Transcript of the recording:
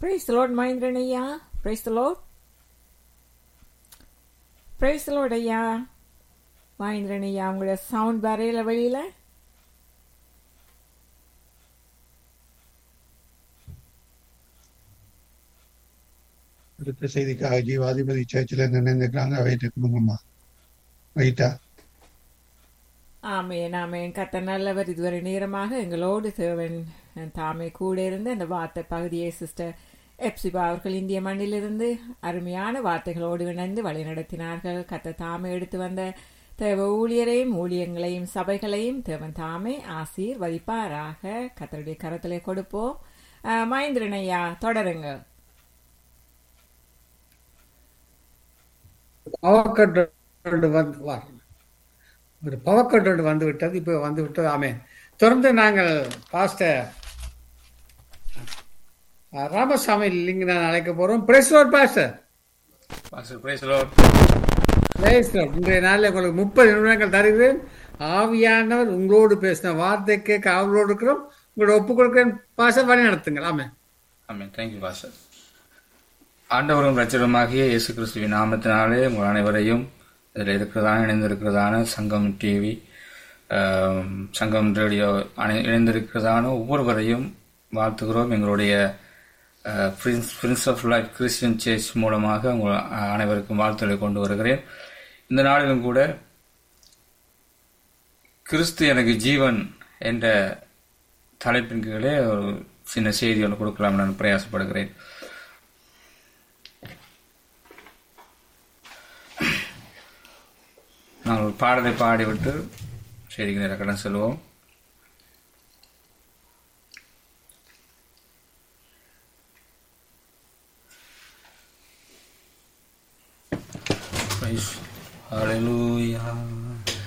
Praise the Lord, Mahendran ஐயா Praise the Lord. Praise the Lord ஐயா மகேந்திரன் ஐயா உங்களோட சவுண்ட் வரையில வெளியில அடுத்த செய்திக்காக ஜீவாதிபதி சர்ச்சில் நினைந்துக்கிறாங்க வைத்துக்கணுங்கம்மா வைத்தா ஆமேன் ஆமேன் கத்த நல்லவர் இதுவரை நேரமாக எங்களோடு தேவன் தாமே கூட இருந்து அந்த வார்த்தை பகுதியை சிஸ்டர் எப்சிபா அவர்கள் இந்திய மண்ணிலிருந்து அருமையான வார்த்தைகளோடு இணைந்து வழிநடத்தினார்கள் கத்த தாமே எடுத்து வந்த தேவ ஊழியரையும் ஊழியங்களையும் சபைகளையும் தேவன் தாமே ஆசீர்வதிப்பாராக கத்தருடைய கரத்திலே கொடுப்போம் அஹ், மகேந்திரன் ஐயா தொடருங்க பவக்கட்டு வந்து வா. ஒரு பவக்கட்டு வந்து விட்டது இப்போ வந்து விட்டது ஆமே தொடர்ந்து நாங்கள் பாஸ்டர் ராமசாமி லிங்க நான் அழைக்க போறோம் praise lord pastor pastor praise lord praise lord இன்றைய நாளில் உங்களுக்கு முப்பது நிமிடங்கள் தருகிறேன் ஆவியானவர் உங்களோடு பேசின வார்த்தை கேட்க ஆவலோடு இருக்கிறோம் உங்களோட ஒப்பு கொடுக்கிறேன் பாஸ்டர் வழி நடத்துங்கள் ஆமே ஆமென் தேங்க்யூ பாஸ்டர் ஆண்டவரும் ரட்சகருமாகிய இயேசு கிறிஸ்துவின் நாமத்தினாலே உங்கள் அனைவரையும் இதில் இருக்கிறதான இணைந்திருக்கிறதான சங்கம் டிவி சங்கம் ரேடியோ அனை இணைந்திருக்கிறதான ஒவ்வொருவரையும் வாழ்த்துகிறோம் எங்களுடைய prince prince of life Christian church மூலமாக உங்கள் அனைவருக்கும் வாழ்த்துக்களை கொண்டு வருகிறேன் இந்த நாளிலும் கூட கிறிஸ்து எனக்கு ஜீவன் என்ற தலைப்பின் கீழே ஒரு சின்ன செய்தி ஒன்று கொடுக்கலாம் நான் பிரயாசப்படுகிறேன் நாங்கள் ஒரு பாடலை பாடிவிட்டு செய்திக்கு நேர கடன் செல்வோம் Praise. Hallelujah.